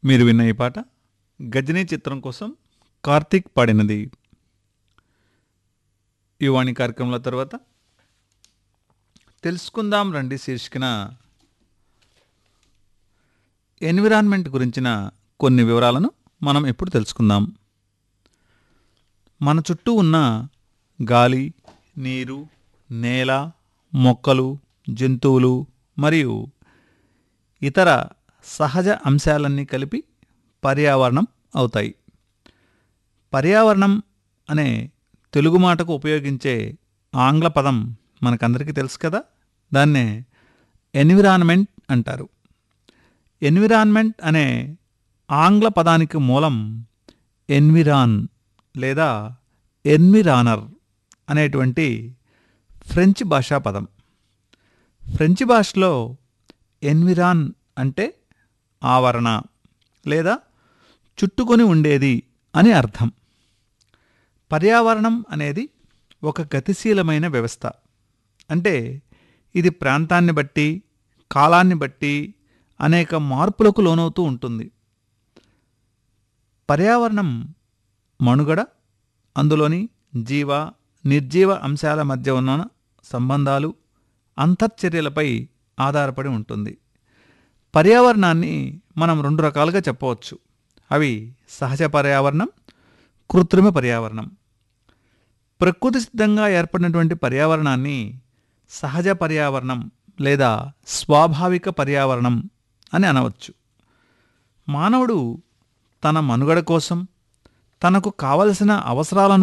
మీరు విన్న ఈ పాట గజనీ చిత్రం కోసం కార్తీక్ పాడినది యువాణి కార్యక్రమాల తర్వాత తెలుసుకుందాం రండి శీర్షికన ఎన్విరాన్మెంట్ గురించిన కొన్ని వివరాలను మనం ఇప్పుడు తెలుసుకుందాం మన చుట్టూ ఉన్న గాలి నీరు నేల మొక్కలు జంతువులు మరియు ఇతర సహజ అంశాలన్నీ కలిపి పర్యావరణం అవుతాయి పర్యావరణం అనే తెలుగు మాటకు ఉపయోగించే ఆంగ్ల పదం మనకందరికీ తెలుసు కదా దాన్నే ఎన్విరాన్మెంట్ అంటారు ఎన్విరాన్మెంట్ అనే ఆంగ్ల పదానికి మూలం ఎన్విరాన్ లేదా ఎన్విరానర్ అనేటువంటి ఫ్రెంచ్ భాషా పదం ఫ్రెంచ్ భాషలో ఎన్విరాన్ అంటే ఆవరణ లేదా చుట్టుకొని ఉండేది అని అర్థం పర్యావరణం అనేది ఒక గతిశీలమైన వ్యవస్థ అంటే ఇది ప్రాంతాన్ని బట్టి కాలాన్ని బట్టి అనేక మార్పులకు లోనవుతూ ఉంటుంది పర్యావరణం మనుగడ అందులోని జీవ నిర్జీవ అంశాల మధ్య ఉన్న సంబంధాలు అంతర్చర్యలపై ఆధారపడి ఉంటుంది పర్యావరణాన్ని మనం రెండు రకాలుగా చెప్పవచ్చు అవి సహజ పర్యావరణం కృత్రిమ పర్యావరణం ప్రకృతి సిద్ధంగా ఏర్పడినటువంటి పర్యావరణాన్ని సహజ పర్యావరణం లేదా స్వాభావిక పర్యావరణం అని అనవచ్చు మానవుడు తన మనుగడ కోసం తనకు కావలసిన అవసరాలను